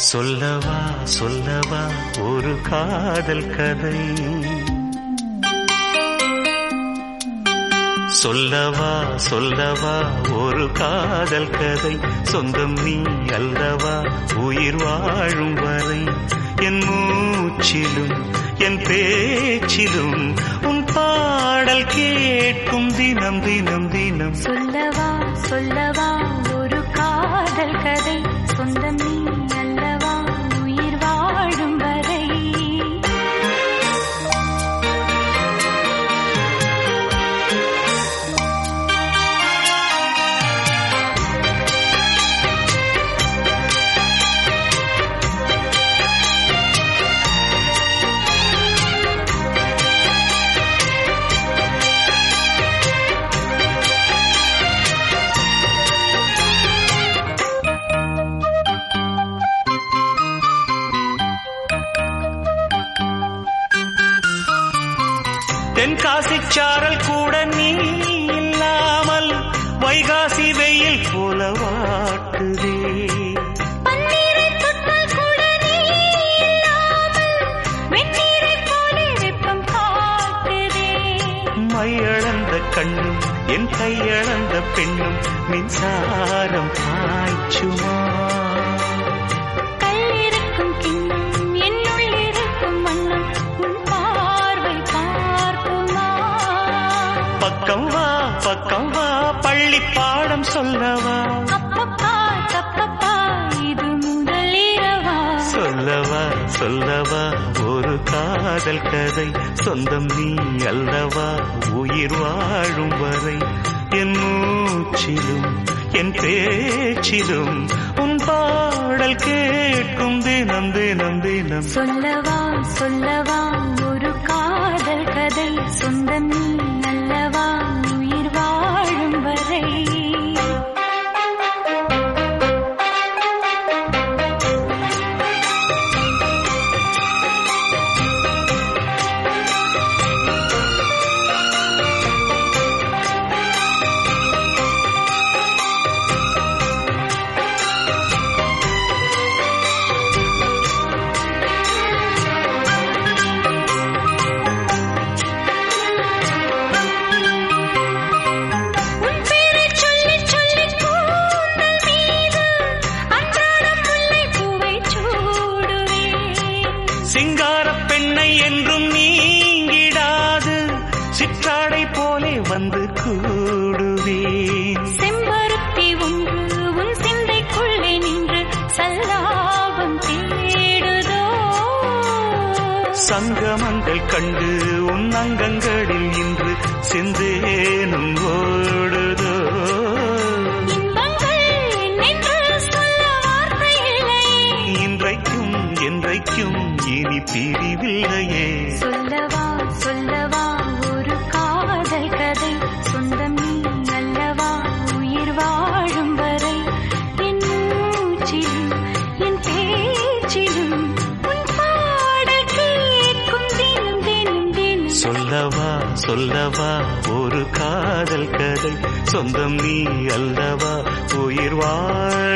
சொல்லவா சொல்லவா ஒரு காதல் கதை சொல்லவா சொல்லவா ஒரு காதல் கதை சொந்தம் நீ அல்லவா உயிர் வாழும் வரை என் மூச்சிலும் என் பேச்சிலும் உன் பாடல் கேட்கும் தினம் தினம் தினம் சொல்லவா சொல்லவா ஒரு காதல் கதை சொந்தம் நீ அல்லவா உயிர் வாழும் வரை தென்காசி சாரல் கூட நீ இல்லாமல் வைகாசி வெயில் போல வாட்டுதே பன்னீரை தொட்டால் கூட நீ இல்லாமல் வெந்நீரைப் போலே வெப்பம் காட்டுதே மையளந்த கண்ணும் என் கையளந்த பெண்ணும் மின்சாரம் பாய்ச்சுமா கல்லிருக்கும் கிண்ணம் என்னுள் இருக்கும் வண்ணம் உன் பார்வை பார்க்குமா பக்கம் வா பக்கம் வா பள்ளி பாடம் சொல்லவா அப்பப்பா தப்பப்பா இது முதல் இரவா சொல்லவா சொல்லவா ஒரு காதல் கதை சொந்தம் நீ அல்லவா உயிர் வாழும் வரை என் மூச்சிலும் என் பேச்சிலும் உன் பாடல் கேட்கும் தினம் தினம் தினம் சொல்லவா சொல்லவா ஒரு காதல் கதை சொந்தம் நீ அல்லவா உயிர் வாழும் வரை உன் பேரைச் சொல்லிச் சொல்லிக் கூந்தல் மீது அன்றாடம் முல்லைப் பூவைச் சூடுவேன். சிங்கார பெண்ணை என்றும் நீங்கிடாது சிற்றாடை போலே வந்து கூடுவேன் செம்பருத்தி ஒன்று உன் சிந்தைக்குள்ளே நின்று சல்லாபம் தேடுதோ சங்கமங்கள் கண்டு உன் அங்கங்களில் இன்று சிந்தேனும் ஓடுதோ இன்பங்கள் என்னென்று சொல்ல வார்த்தை இல்லையே இன்றைக்கும் என்றைக்கும் இனி பிரிவில்லையே சொல்லவா சொல்லவா ஒரு காதல் கதை சொந்தம் நீ அல்லவா உயிர் வாழும் வரை என் மூச்சிலும் என் பேச்சிலும் உன் பாடல் கேட்கும் தினம் தினம் தினம் சொல்லவா சொல்லவா ஒரு காதல் கதை சொந்தம் நீ அல்லவா உயிர் வாழ